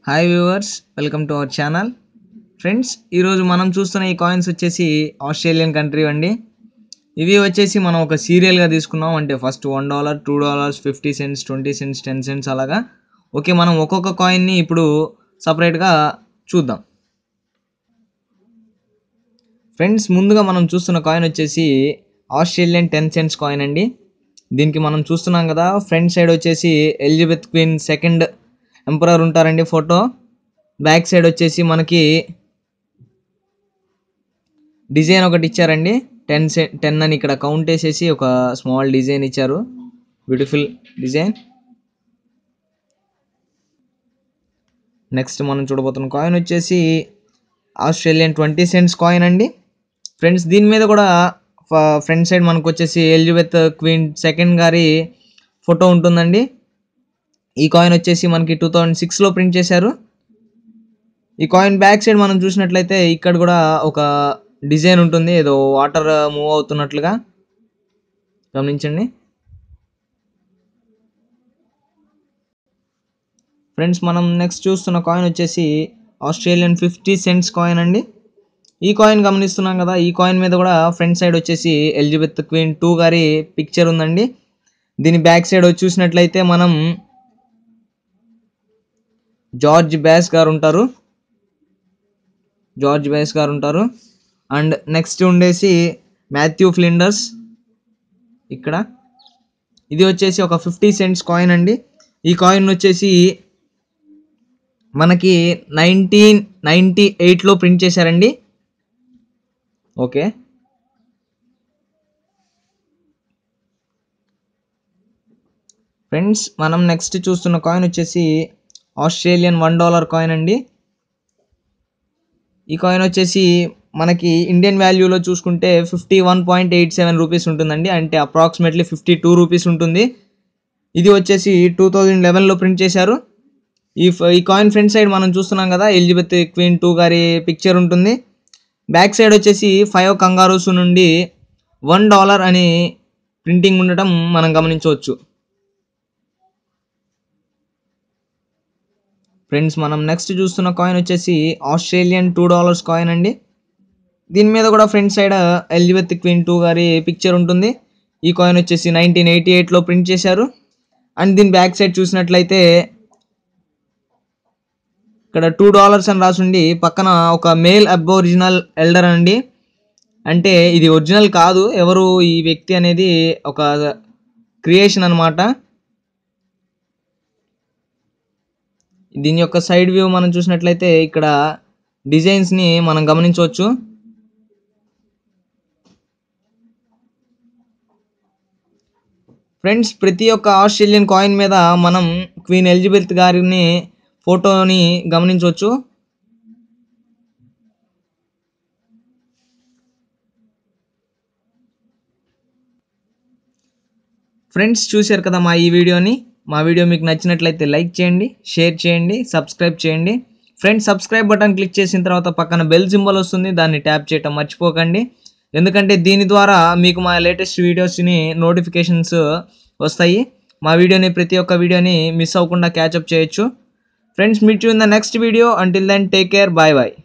hi viewers welcome to our channel friends ఈరోజు మనం చూస్తున్న ఈ కాయిన్స్ వచ్చేసి ఆస్ట్రేలియన్ కంట్రీ అండి ఇవి వచ్చేసి మనం ఒక సీరియల్గా తీసుకున్నాం అంటే first one dollar two dollars fifty cents twenty cents ten cents అలాగా ఓకే మనం ఒక్కొక్క కాయిన్ని ఇప్పుడు సపరేట్గా చూద్దాం ఫ్రెండ్స్ ముందుగా మనం చూస్తున్న కాయిన్ వచ్చేసి ఆస్ట్రేలియన్ టెన్ సెంట్స్ కాయిన్ అండి దీనికి మనం చూస్తున్నాం కదా ఫ్రంట్ సైడ్ వచ్చేసి ఎలిజబెత్ క్వీన్ సెకండ్ ఎంపరర్ ఉంటారండి ఫోటో బ్యాక్ సైడ్ వచ్చేసి మనకి డిజైన్ ఒకటి ఇచ్చారండి టెన్ సె టెన్ అని ఇక్కడ కౌంట్ వేసేసి ఒక స్మాల్ డిజైన్ ఇచ్చారు బ్యూటిఫుల్ డిజైన్ నెక్స్ట్ మనం చూడబోతున్న కాయిన్ వచ్చేసి ఆస్ట్రేలియన్ ట్వంటీ సెంట్స్ కాయిన్ అండి ఫ్రెండ్స్ దీని మీద కూడా ఫ్రంట్ సైడ్ మనకు వచ్చేసి ఎలిజబెత్ క్వీన్ సెకండ్ గారి ఫోటో ఉంటుందండి ఈ కాయిన్ వచ్చేసి మనకి టూ థౌజండ్ సిక్స్లో ప్రింట్ చేశారు ఈ కాయిన్ బ్యాక్ సైడ్ మనం చూసినట్లయితే ఇక్కడ కూడా ఒక డిజైన్ ఉంటుంది ఏదో వాటర్ మూవ్ అవుతున్నట్లుగా గమనించండి ఫ్రెండ్స్ మనం నెక్స్ట్ చూస్తున్న కాయిన్ వచ్చేసి ఆస్ట్రేలియన్ ఫిఫ్టీ సెంట్స్ కాయిన్ అండి ఈ కాయిన్ గమనిస్తున్నాం కదా ఈ కాయిన్ మీద కూడా ఫ్రంట్ సైడ్ వచ్చేసి ఎలిజబెత్ క్వీన్ టూ గారి పిక్చర్ ఉందండి దీని బ్యాక్ సైడ్ వచ్చి చూసినట్లయితే మనం జార్జ్ బ్యాస్ గారు ఉంటారు జార్జ్ బ్యాస్ గారు ఉంటారు అండ్ నెక్స్ట్ ఉండేసి మాథ్యూ ఫ్లిండర్స్ ఇక్కడ ఇది వచ్చేసి ఒక ఫిఫ్టీ సెంట్స్ కాయిన్ అండి ఈ కాయిన్ వచ్చేసి మనకి నైన్టీన్ నైంటీ ఎయిట్లో ప్రింట్ చేశారండి ఓకే ఫ్రెండ్స్ మనం నెక్స్ట్ చూస్తున్న కాయిన్ వచ్చేసి ఆస్ట్రేలియన్ వన్ డాలర్ కాయిన్ అండి ఈ కాయిన్ వచ్చేసి మనకి ఇండియన్ వాల్యూలో చూసుకుంటే fifty one point eight seven rupees ఉంటుందండి అంటే అప్రాక్సిమేట్లీ ఫిఫ్టీ టూ రూపీస్ ఉంటుంది ఇది వచ్చేసి టూ థౌజండ్ లెవెన్లో ప్రింట్ చేశారు ఈ ఈ కాయిన్ ఫ్రంట్ సైడ్ మనం చూస్తున్నాం కదా ఎలిజబెత్ క్వీన్ టూ గారి పిక్చర్ ఉంటుంది బ్యాక్ సైడ్ వచ్చేసి ఫైవ్ కంగారూస్ నుండి వన్ డాలర్ అని ప్రింటింగ్ ఉండటం మనం గమనించవచ్చు ఫ్రెండ్స్ మనం నెక్స్ట్ చూస్తున్న కాయిన్ వచ్చేసి ఆస్ట్రేలియన్ టూ డాలర్స్ కాయిన్ అండి దీని మీద కూడా front side Elizabeth queen two గారి పిక్చర్ ఉంటుంది ఈ కాయిన్ వచ్చేసి నైన్టీన్ ఎయిటీ ఎయిట్లో ప్రింట్ చేశారు అండ్ దీని బ్యాక్ సైడ్ చూసినట్లయితే ఇక్కడ టూ డాలర్స్ అని రాసుండి పక్కన ఒక మేల్ అబోరిజినల్ ఎల్డర్ అండి అంటే ఇది ఒరిజినల్ కాదు ఎవరు ఈ వ్యక్తి అనేది ఒక క్రియేషన్ అనమాట దీని యొక్క సైడ్ వ్యూ మనం చూసినట్లయితే ఇక్కడ డిజైన్స్ని మనం గమనించవచ్చు ఫ్రెండ్స్ ప్రతి ఒక్క ఆస్ట్రేలియన్ కాయిన్ మీద మనం క్వీన్ ఎలిజబెత్ గారిని ఫోటోని గమనించవచ్చు ఫ్రెండ్స్ చూశారు కదా మా ఈ వీడియోని మా వీడియో మీకు నచ్చినట్లయితే లైక్ చేయండి షేర్ చేయండి సబ్స్క్రైబ్ చేయండి ఫ్రెండ్స్ సబ్స్క్రైబ్ బటన్ క్లిక్ చేసిన తర్వాత పక్కన బెల్ సింబల్ వస్తుంది దాన్ని ట్యాప్ చేయటం మర్చిపోకండి ఎందుకంటే దీని ద్వారా మీకు మా లేటెస్ట్ వీడియోస్ని నోటిఫికేషన్స్ వస్తాయి మా వీడియోని ప్రతి ఒక్క వీడియోని మిస్ అవ్వకుండా క్యాచప్ చేయొచ్చు friends meet you in the next video until then take care bye bye